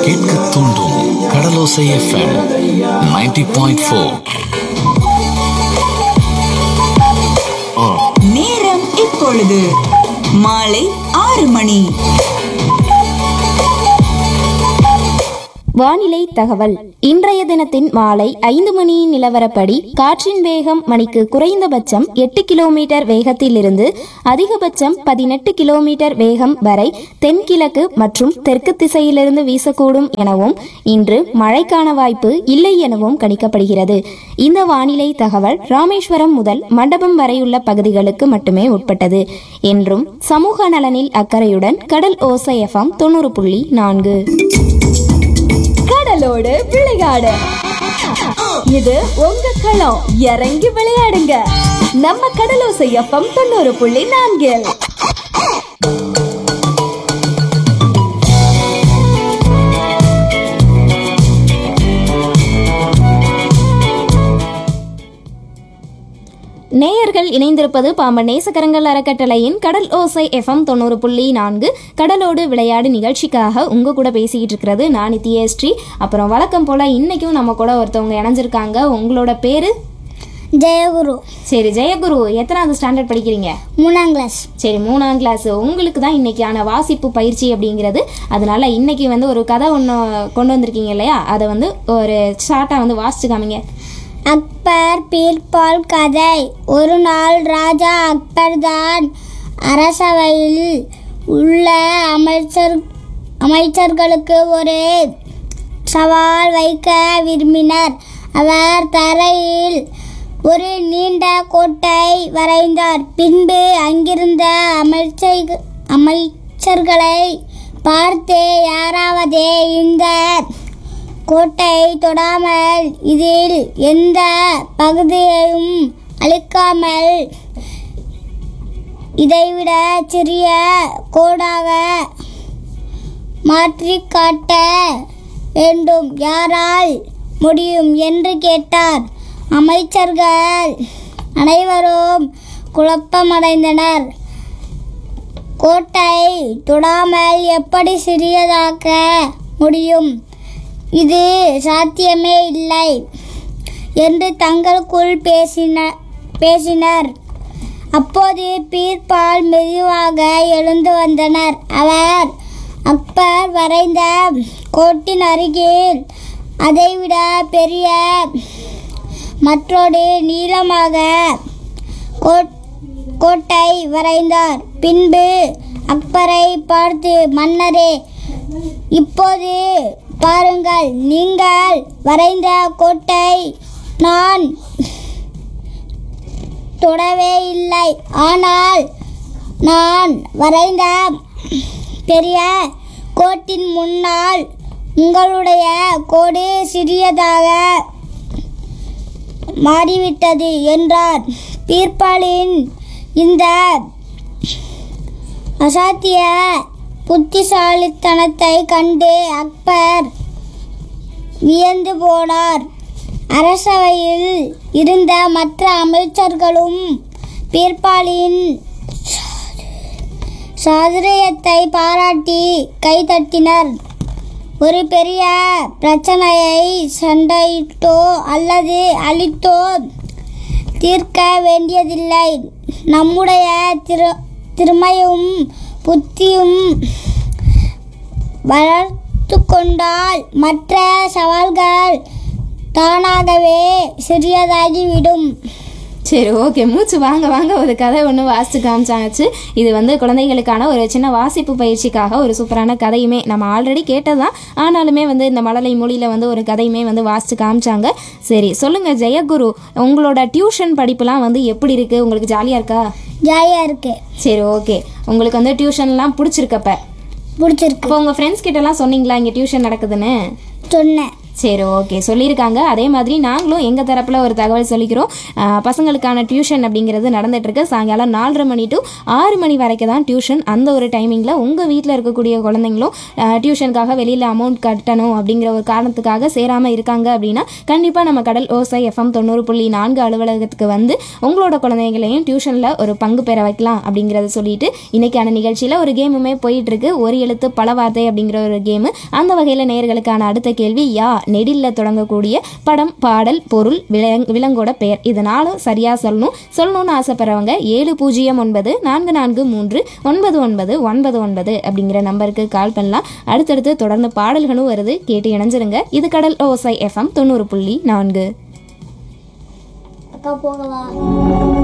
கேட்க தூண்டும் கடலோசை FM 90.4 point four நேரம் இப்பொழுது மாலை ஆறு மணி வானிலை தகவல் இன்றைய தினத்தின் மாலை ஐந்து மணியின் நிலவரப்படி காற்றின் வேகம் மணிக்கு குறைந்தபட்சம் எட்டு கிலோமீட்டர் வேகத்திலிருந்து அதிகபட்சம் பதினெட்டு கிலோமீட்டர் வேகம் வரை தென்கிழக்கு மற்றும் தெற்கு திசையிலிருந்து வீசக்கூடும் எனவும் இன்று மழைக்கான வாய்ப்பு இல்லை எனவும் கணிக்கப்படுகிறது இந்த வானிலை தகவல் ராமேஸ்வரம் முதல் மண்டபம் வரையுள்ள பகுதிகளுக்கு மட்டுமே உட்பட்டது என்றும் சமூக நலனில் அக்கறையுடன் கடல் ஓசை எஃப்எம் தொண்ணூறு புள்ளி நான்கு கடலோடு விளையாடு இது உங்க களம் இறங்கி விளையாடுங்க நம்ம கடலோசை எஃப்எம் தொண்ணூறு புள்ளி நான்கில் நேயர்கள் இணைந்திருப்பது பாம்பன் நேசக்கரங்கள் அறக்கட்டளையின் கடல் ஓசை எஃப்எம் தொண்ணூறு புள்ளி நான்கு கடலோடு விளையாடு நிகழ்ச்சிக்காக உங்க கூட பேசிக்கிட்டு இருக்கிறது நான் நித்யஸ்ரீ அப்புறம் வழக்கம் போல இன்னைக்கும் நம்ம கூட ஒருத்தவங்க இணைஞ்சிருக்காங்க உங்களோட பேரு ஜெயகுரு சரி ஜெயகுரு எத்தனாவது ஸ்டாண்டர்ட் படிக்கிறீங்க மூணாம் கிளாஸ் சரி மூணாம் கிளாஸ் உங்களுக்கு தான் இன்னைக்கான வாசிப்பு பயிற்சி அப்படிங்கிறது அதனால இன்னைக்கு வந்து ஒரு கதை ஒன்று கொண்டு வந்திருக்கீங்க இல்லையா அதை வந்து ஒரு ஷார்ட்டாக வந்து வாசிச்சு காமிங்க அக்பர் பீர்பால் கதை ஒரு நாள் ராஜா அக்பர் தான் அரசவையில் உள்ள அமைச்சர் அமைச்சர்களுக்கு ஒரு சவால் வைக்க விரும்பினர் அவர் தரையில் ஒரு நீண்ட கோட்டை வரைந்தார் பின்பு அங்கிருந்த அமைச்சர் அமைச்சர்களை பார்த்து யாராவது இந்த கோட்டை தொடாமல் இதில் எந்த பகுதியையும் அழிக்காமல் இதைவிட சிறிய கோடாக மாற்றி காட்ட வேண்டும் யாரால் முடியும் என்று கேட்டார் அமைச்சர்கள் அனைவரும் குழப்பமடைந்தனர் கோட்டை தொடாமல் எப்படி சிறியதாக்க முடியும் இது சாத்தியமே இல்லை என்று தங்களுக்குள் பேசின பேசினர் அப்போது பீர்பால் மெதுவாக எழுந்து வந்தனர் அவர் அக்பர் வரைந்த கோட்டின் அருகில் அதைவிட பெரிய மற்றொரு நீளமாக கோட் கோட்டை வரைந்தார் பின்பு அக்பரை பார்த்து மன்னரே இப்போது பாருங்கள் நீங்கள் வரைந்த கோட்டை நான் தொடவே இல்லை ஆனால் நான் வரைந்த பெரிய கோட்டின் முன்னால் உங்களுடைய கோடு சிறியதாக மாறிவிட்டது என்றார் பீர்பாலின் இந்த அசாத்திய புத்திசாலித்தனத்தை கண்டு அக்பர் வியந்து போனார் அரசவையில் இருந்த மற்ற அமைச்சர்களும் பீர்பாலின் சாதுரியத்தை பாராட்டி கைதட்டினர் ஒரு பெரிய பிரச்சனையை சண்டையிட்டோ அல்லது அழித்தோ தீர்க்க வேண்டியதில்லை நம்முடைய திரு திறமையும் புத்தியும் வளர்த்து கொண்டால் மற்ற சவால்கள் தானாகவே சிறியதாகிவிடும் சரி ஓகே மூச்சு வாங்க வாங்க ஒரு கதை ஒன்று வாசிச்சு காமிச்சாச்சு இது வந்து குழந்தைகளுக்கான ஒரு சின்ன வாசிப்பு பயிற்சிக்காக ஒரு சூப்பரான கதையுமே நம்ம ஆல்ரெடி கேட்டதுதான் ஆனாலுமே வந்து இந்த மழலை மொழியில் வந்து ஒரு கதையுமே வந்து வாசிச்சு காமிச்சாங்க சரி சொல்லுங்கள் ஜெயகுரு உங்களோட டியூஷன் படிப்புலாம் வந்து எப்படி இருக்குது உங்களுக்கு ஜாலியாக இருக்கா ஜாலியாக இருக்கு சரி ஓகே உங்களுக்கு வந்து டியூஷன்லாம் பிடிச்சிருக்கப்ப பிடிச்சிருக்கு இப்போ உங்கள் ஃப்ரெண்ட்ஸ் கிட்டலாம் சொன்னீங்களா இங்கே டியூஷன் நடக்குதுன்னு சொன்னேன் சரி ஓகே சொல்லியிருக்காங்க அதே மாதிரி நாங்களும் எங்கள் தரப்பில் ஒரு தகவல் சொல்லிக்கிறோம் ஆஹ் பசங்களுக்கான டியூஷன் அப்படிங்கிறது நடந்துட்டுருக்கு சாயங்காலம் நாலரை மணி டு ஆறு மணி வரைக்கும் தான் டியூஷன் அந்த ஒரு டைமிங்கில் உங்கள் வீட்டில் இருக்கக்கூடிய குழந்தைங்களும் ஆஹ் டியூஷனுக்காக வெளியில் அமௌண்ட் கட்டணும் அப்படிங்கிற ஒரு காரணத்துக்காக சேராமல் இருக்காங்க அப்படின்னா கண்டிப்பாக நம்ம கடல் ஓசை எஃப்எம் தொண்ணூறு புள்ளி நான்கு அலுவலகத்துக்கு வந்து உங்களோட குழந்தைகளையும் டியூஷனில் ஒரு பங்கு பெற வைக்கலாம் அப்படிங்கிறத சொல்லிட்டு இன்னைக்கான நிகழ்ச்சியில் ஒரு கேமுமே போயிட்டு இருக்கு ஒரு எழுத்து பல வார்த்தை அப்படிங்கிற ஒரு கேமு அந்த வகையில் நேயர்களுக்கான அடுத்த கேள்வி யா நெடில்ல தொடங்கக்கூடிய படம் பாடல் பொருள் விலங் விலங்கோட பெயர் இதனாலும் சரியாக சொல்லணும் சொல்லணும்னு ஆசைப்படுறவங்க ஏழு பூஜ்ஜியம் ஒன்பது நான்கு நான்கு மூன்று ஒன்பது ஒன்பது ஒன்பது ஒன்பது அப்படிங்கிற நம்பருக்கு கால் பண்ணலாம் அடுத்தடுத்து தொடர்ந்து பாடல்களும் வருது கேட்டு இணைஞ்சிருங்க இது கடல் ஓசை எஃப்எம் தொண்ணூறு புள்ளி நான்கு அக்கா போகவா